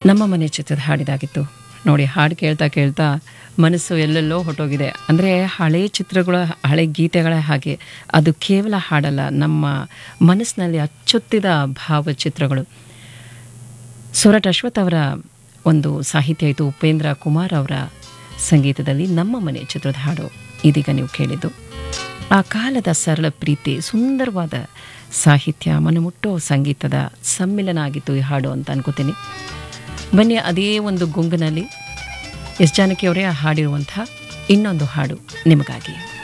ನಮ್ಮ ಮನೆ ಚಿತ್ರದ ಹಾಡಿದಾಗಿತ್ತು ನೋಡಿ ಹಾಡು ಕೇಳ್ತಾ ಕೇಳ್ತಾ ಮನಸ್ಸು ಎಲ್ಲೆಲ್ಲೋ ಹೊಟ್ಟೋಗಿದೆ ಅಂದರೆ ಹಳೆ ಚಿತ್ರಗಳ ಹಳೆ ಗೀತೆಗಳ ಹಾಗೆ ಅದು ಕೇವಲ ಹಾಡಲ್ಲ ನಮ್ಮ ಮನಸ್ಸಿನಲ್ಲಿ ಅಚ್ಚೊತ್ತಿದ ಭಾವಚಿತ್ರಗಳು ಸೂರಟ್ ಅಶ್ವಥ್ ಅವರ ಒಂದು ಸಾಹಿತ್ಯ ಇದು ಉಪೇಂದ್ರ ಕುಮಾರ್ ಅವರ ಸಂಗೀತದಲ್ಲಿ ನಮ್ಮ ಮನೆ ಚಿತ್ರದ ಹಾಡು ಇದೀಗ ನೀವು ಕೇಳಿದ್ದು ಆ ಕಾಲದ ಸರಳ ಪ್ರೀತಿ ಸುಂದರವಾದ ಸಾಹಿತ್ಯ ಮನಮುಟ್ಟೋ ಸಂಗೀತದ ಸಮ್ಮಿಲನ ಆಗಿತ್ತು ಈ ಹಾಡು ಅಂತ ಅನ್ಕೋತೀನಿ ಬನ್ನಿ ಅದೇ ಒಂದು ಗುಂಗಿನಲ್ಲಿ ಎಸ್ ಜಾನಕಿ ಅವರೇ ಹಾಡಿರುವಂಥ ಇನ್ನೊಂದು ಹಾಡು ನಿಮಗಾಗಿ